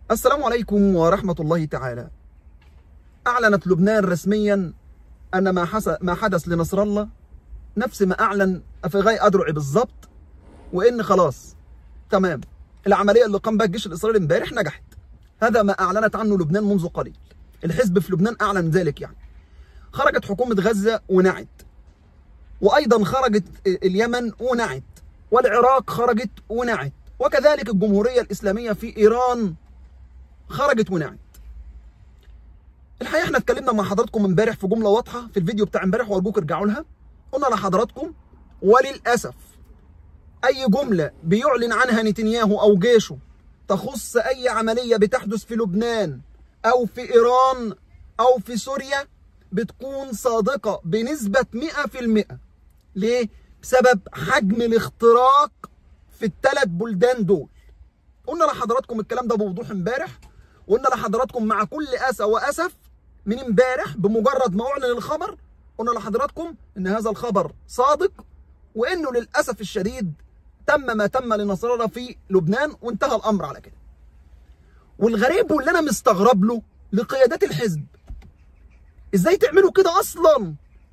السلام عليكم ورحمة الله تعالى أعلنت لبنان رسميا أن ما, حس... ما حدث لنصر الله نفس ما أعلن أفغاي أدرعي بالضبط وإن خلاص تمام العملية اللي قام بها الجيش الإسرائيلي امبارح نجحت هذا ما أعلنت عنه لبنان منذ قليل الحزب في لبنان أعلن ذلك يعني خرجت حكومة غزة ونعت وأيضا خرجت اليمن ونعت والعراق خرجت ونعت وكذلك الجمهورية الإسلامية في إيران خرجت ونعت الحقيقة احنا اتكلمنا مع حضراتكم امبارح في جملة واضحة في الفيديو بتاع امبارح وارجوك ارجعوا لها قلنا لحضراتكم وللأسف أي جملة بيعلن عنها نتنياهو أو جيشه تخص أي عملية بتحدث في لبنان أو في إيران أو في سوريا بتكون صادقة بنسبة 100% ليه؟ بسبب حجم الاختراق في الثلاث بلدان دول قلنا لحضراتكم الكلام ده بوضوح امبارح وقلنا لحضراتكم مع كل اسى واسف من امبارح بمجرد ما اعلن الخبر قلنا لحضراتكم ان هذا الخبر صادق وانه للاسف الشديد تم ما تم لنصر الله في لبنان وانتهى الامر على كده والغريب واللي انا مستغرب له لقيادات الحزب ازاي تعملوا كده اصلا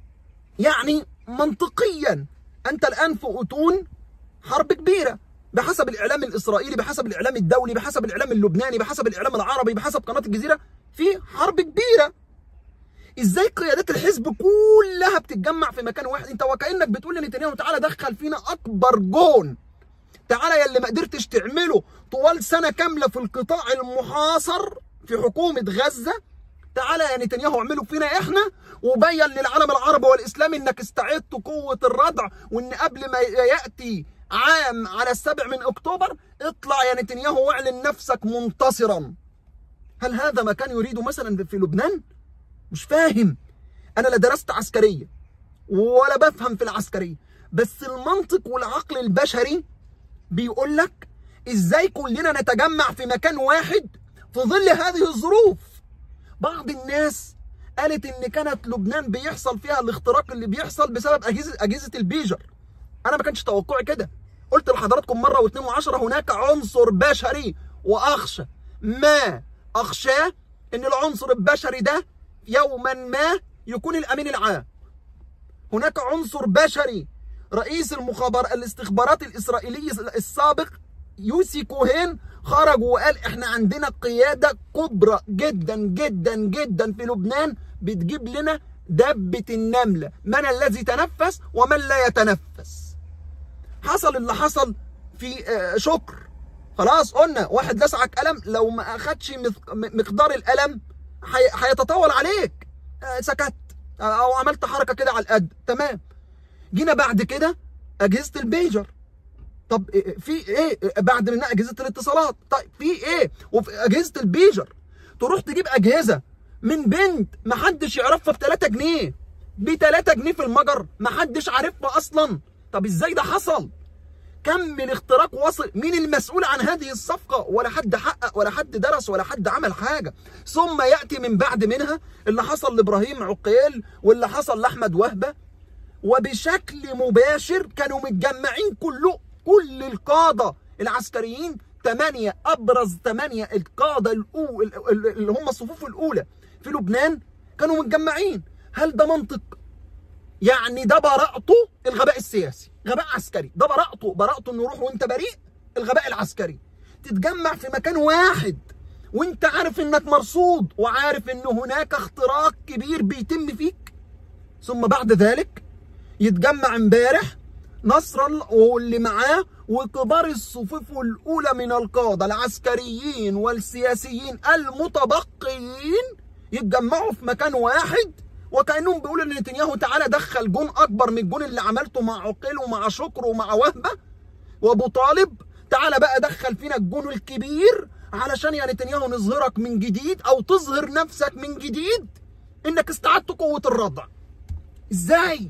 يعني منطقيا انت الان في اتون حرب كبيره بحسب الاعلام الاسرائيلي بحسب الاعلام الدولي بحسب الاعلام اللبناني بحسب الاعلام العربي بحسب قناه الجزيره في حرب كبيره ازاي قيادات الحزب كلها بتتجمع في مكان واحد انت وكانك بتقول لنتنياهو تعالى دخل فينا اكبر جون تعالى يا اللي ما قدرتش تعمله طوال سنه كامله في القطاع المحاصر في حكومه غزه تعالى يا نتنياهو اعملوا فينا احنا وبين للعالم العربي والاسلامي انك استعدت قوه الردع وان قبل ما ياتي عام على السابع من اكتوبر اطلع يا نتنياهو واعلن نفسك منتصرا هل هذا ما كان يريده مثلا في لبنان مش فاهم انا لا درست عسكريه ولا بفهم في العسكريه بس المنطق والعقل البشري بيقول لك ازاي كلنا نتجمع في مكان واحد في ظل هذه الظروف بعض الناس قالت ان كانت لبنان بيحصل فيها الاختراق اللي بيحصل بسبب اجهزه اجهزه البيجر انا ما كانش توقعي كده قلت لحضراتكم مره واثنين وعشرة هناك عنصر بشري واخشى ما اخشاه ان العنصر البشري ده يوما ما يكون الامين العام هناك عنصر بشري رئيس المخابر الاستخبارات الاسرائيلي السابق يوسي كوهين خرج وقال احنا عندنا قياده كبرى جدا جدا جدا في لبنان بتجيب لنا دبه النمله من الذي تنفس ومن لا يتنفس حصل اللي حصل في شكر خلاص قلنا واحد لسعك قلم لو ما اخدش مقدار الالم هيتطاول عليك سكت او عملت حركه كده على القد تمام جينا بعد كده اجهزه البيجر طب في ايه بعد منها اجهزه الاتصالات طيب في ايه وفي اجهزه البيجر تروح تجيب اجهزه من بنت ما حدش يعرفها ب 3 جنيه ب 3 جنيه في المجر ما حدش عارفها اصلا طب ازاي ده حصل كم الاختراق وصل مين المسؤول عن هذه الصفقة ولا حد حقق ولا حد درس ولا حد عمل حاجة ثم يأتي من بعد منها اللي حصل لإبراهيم عقيل واللي حصل لأحمد وهبة وبشكل مباشر كانوا متجمعين كله كل القادة العسكريين ثمانية أبرز ثمانية القادة الأول اللي هم الصفوف الأولى في لبنان كانوا متجمعين هل ده منطق؟ يعني ده براءته الغباء السياسي غباء عسكري ده براءته براءته انه يروح وانت بريء الغباء العسكري تتجمع في مكان واحد وانت عارف انك مرصود وعارف ان هناك اختراق كبير بيتم فيك ثم بعد ذلك يتجمع امبارح نصر الله واللي معاه وكبار الصفوف الاولى من القاده العسكريين والسياسيين المتبقيين يتجمعوا في مكان واحد وكانهم بيقولوا لنتنياهو تعالى دخل جون اكبر من الجون اللي عملته مع عقيل ومع شكر ومع وهبه وابو طالب تعالى بقى دخل فينا الجون الكبير علشان يا نتنياهو نظهرك من جديد او تظهر نفسك من جديد انك استعدت قوه الردع ازاي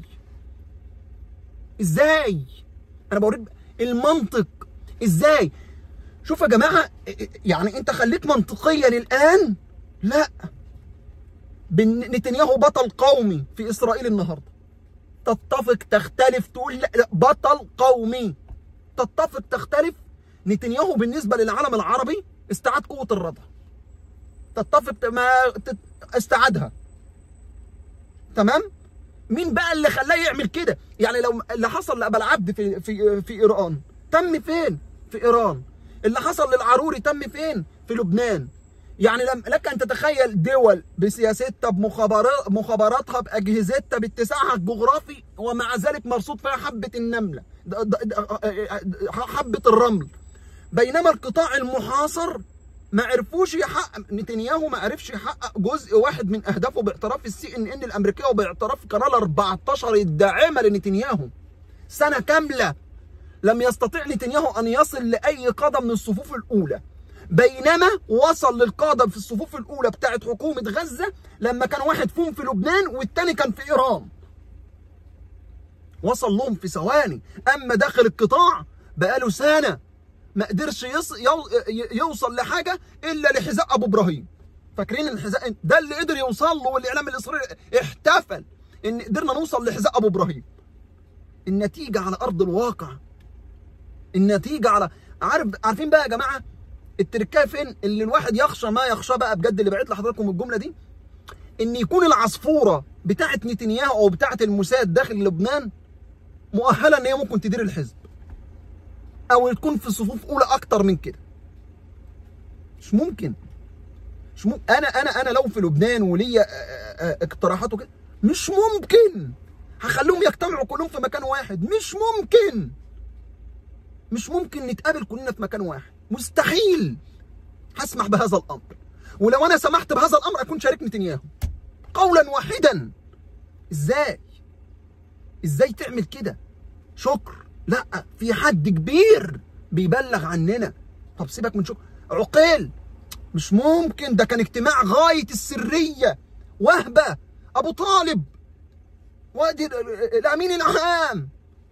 ازاي انا بوريك المنطق ازاي شوف يا جماعه يعني انت خليك منطقيا الان لا نتنياهو بطل قومي في اسرائيل النهارده تتفق تختلف تقول لا بطل قومي تتفق تختلف نتنياهو بالنسبه للعالم العربي استعاد قوه الردع تتفق ما تت- استعادها تمام مين بقى اللي خلاه يعمل كده يعني لو اللي حصل لابا العبد في في في ايران تم فين في ايران اللي حصل للعروري تم فين في لبنان يعني لم لك ان تتخيل دول بسياستها بمخابرات مخابراتها باجهزتها باتساعها الجغرافي ومع ذلك مرصود فيها حبه النمله د- د- د- حبه الرمل بينما القطاع المحاصر ما عرفوش يحقق نتنياهو ما عرفش يحقق جزء واحد من اهدافه باعتراف السي ان ان الامريكيه وباعتراف قناه 14 الداعمه لنتنياهو سنه كامله لم يستطيع نتنياهو ان يصل لاي قاده من الصفوف الاولى بينما وصل للقاده في الصفوف الاولى بتاعت حكومه غزه لما كان واحد فيهم في لبنان والتاني كان في ايران وصل لهم في ثواني اما داخل القطاع بقاله سنه ما قدرش يص... يو... ي- يوصل لحاجه الا لحذاء ابو ابراهيم فاكرين الحذاء ده اللي قدر يوصل له والاعلام الاسرائيلي احتفل ان قدرنا نوصل لحذاء ابو ابراهيم النتيجه على ارض الواقع النتيجه على عارف عارفين بقى يا جماعه التركايه فين اللي الواحد يخشى ما يخشى بقى بجد اللي بعت لحضراتكم الجمله دي ان يكون العصفوره بتاعه نتنياهو او بتاعه الموساد داخل لبنان مؤهله ان هي ممكن تدير الحزب او تكون في صفوف اولى اكتر من كده مش ممكن مش ممكن انا انا انا لو في لبنان وليا آه، آه، اقتراحات وكده مش ممكن هخليهم يجتمعوا كلهم في مكان واحد مش ممكن مش ممكن نتقابل كلنا في مكان واحد مستحيل هسمح بهذا الامر ولو انا سمحت بهذا الامر اكون شارك نتنياهو قولا واحدا ازاي ازاي تعمل كده شكر لا في حد كبير بيبلغ عننا طب سيبك من شكر عقيل مش ممكن ده كان اجتماع غاية السرية وهبة أبو طالب وادي الأمين العام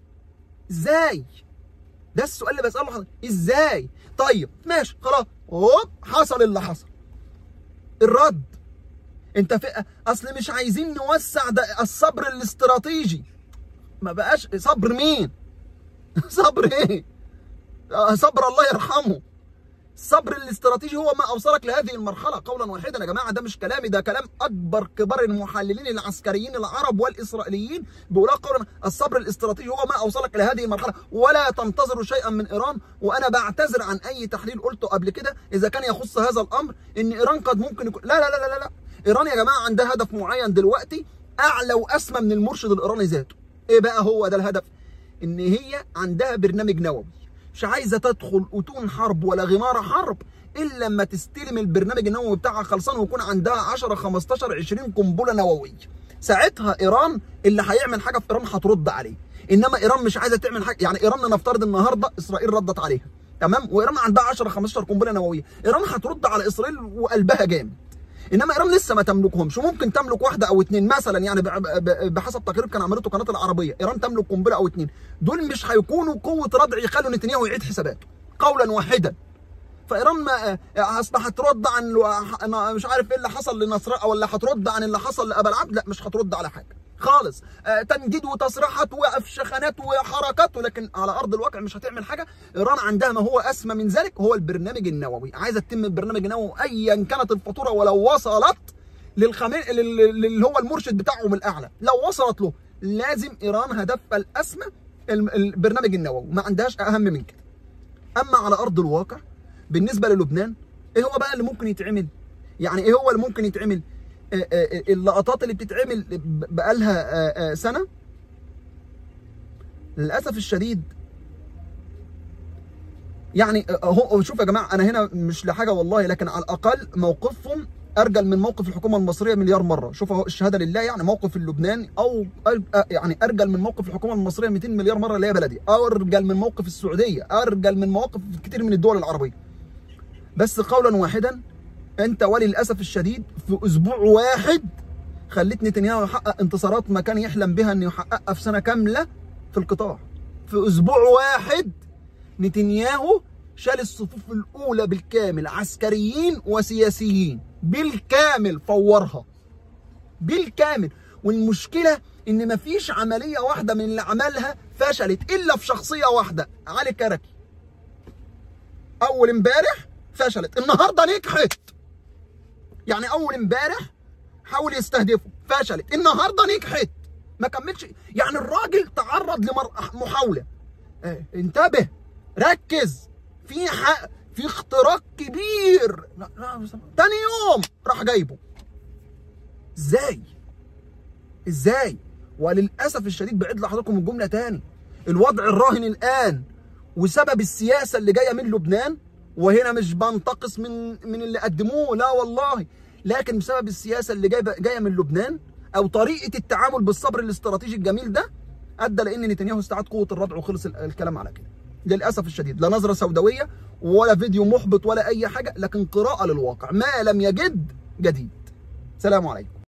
إزاي؟ ده السؤال اللي بسأله حضرتك إزاي؟ طيب ماشي خلاص هوب حصل اللي حصل الرد انت في اصل مش عايزين نوسع ده الصبر الاستراتيجي ما بقاش صبر مين صبر ايه آه، صبر الله يرحمه الصبر الاستراتيجي هو ما اوصلك لهذه المرحله قولا واحدا يا جماعه ده مش كلامي ده كلام اكبر كبار المحللين العسكريين العرب والاسرائيليين بيقولوا قولا الصبر الاستراتيجي هو ما اوصلك لهذه المرحله ولا تنتظروا شيئا من ايران وانا بعتذر عن اي تحليل قلته قبل كده اذا كان يخص هذا الامر ان ايران قد ممكن يكون لا لا لا لا لا ايران يا جماعه عندها هدف معين دلوقتي اعلى واسمى من المرشد الايراني ذاته ايه بقى هو ده الهدف ان هي عندها برنامج نووي مش عايزه تدخل اتون حرب ولا غمار حرب الا لما تستلم البرنامج النووي بتاعها خلصان ويكون عندها 10 15 20 قنبله نوويه ساعتها ايران اللي هيعمل حاجه في ايران هترد عليه انما ايران مش عايزه تعمل حاجه يعني ايران نفترض النهارده اسرائيل ردت عليها تمام وايران عندها 10 15 قنبله نوويه ايران هترد على اسرائيل وقلبها جامد انما ايران لسه ما تملكهمش وممكن تملك واحده او اتنين مثلا يعني ب- ب- بحسب تقرير كان عملته قناه العربيه ايران تملك قنبله او اتنين دول مش هيكونوا قوه ردع يخلوا نتنياهو يعيد حساباته قولا واحدا فايران ما اصل هترد عن أنا مش عارف ايه اللي حصل لنصر ولا هترد عن اللي حصل لابا العبد لا مش هترد على حاجه خالص آه، تنديد وتصريحات وافشخانات وحركات ولكن على ارض الواقع مش هتعمل حاجه ايران عندها ما هو اسمى من ذلك هو البرنامج النووي عايزه تتم البرنامج النووي ايا كانت الفاتوره ولو وصلت للخمي... لل- اللي هو المرشد بتاعهم الاعلى لو وصلت له لازم ايران هدفها الاسمى الم- البرنامج النووي ما عندهاش اهم من كده اما على ارض الواقع بالنسبه للبنان ايه هو بقى اللي ممكن يتعمل يعني ايه هو اللي ممكن يتعمل آه، آه، آه، اللقطات اللي بتتعمل ب- بقالها آه، آه، سنه للاسف الشديد يعني آه، هو شوف يا جماعه انا هنا مش لحاجه والله لكن على الاقل موقفهم ارجل من موقف الحكومه المصريه مليار مره شوف اهو الشهاده لله يعني موقف اللبناني او أر- آه، يعني ارجل من موقف الحكومه المصريه 200 مليار مره اللي هي بلدي ارجل من موقف السعوديه ارجل من مواقف كتير من الدول العربيه بس قولا واحدا انت وللاسف الشديد في اسبوع واحد خليت نتنياهو يحقق انتصارات ما كان يحلم بها انه يحققها في سنه كامله في القطاع في اسبوع واحد نتنياهو شال الصفوف الاولى بالكامل عسكريين وسياسيين بالكامل فورها بالكامل والمشكله ان مفيش عمليه واحده من اللي عملها فشلت الا في شخصيه واحده علي كركي اول امبارح فشلت النهارده نجحت يعني اول امبارح حاول يستهدفه فشلت النهارده نجحت ما كملش يعني الراجل تعرض لمحاوله اه انتبه ركز في حق في اختراق كبير لا لا تاني يوم راح جايبه ازاي ازاي وللاسف الشديد بعيد لحضراتكم الجمله تاني الوضع الراهن الان وسبب السياسه اللي جايه من لبنان وهنا مش بنتقص من من اللي قدموه لا والله لكن بسبب السياسه اللي جايه جايه من لبنان او طريقه التعامل بالصبر الاستراتيجي الجميل ده ادى لان نتنياهو استعاد قوه الردع وخلص الكلام على كده للاسف الشديد لا نظره سوداويه ولا فيديو محبط ولا اي حاجه لكن قراءه للواقع ما لم يجد جديد سلام عليكم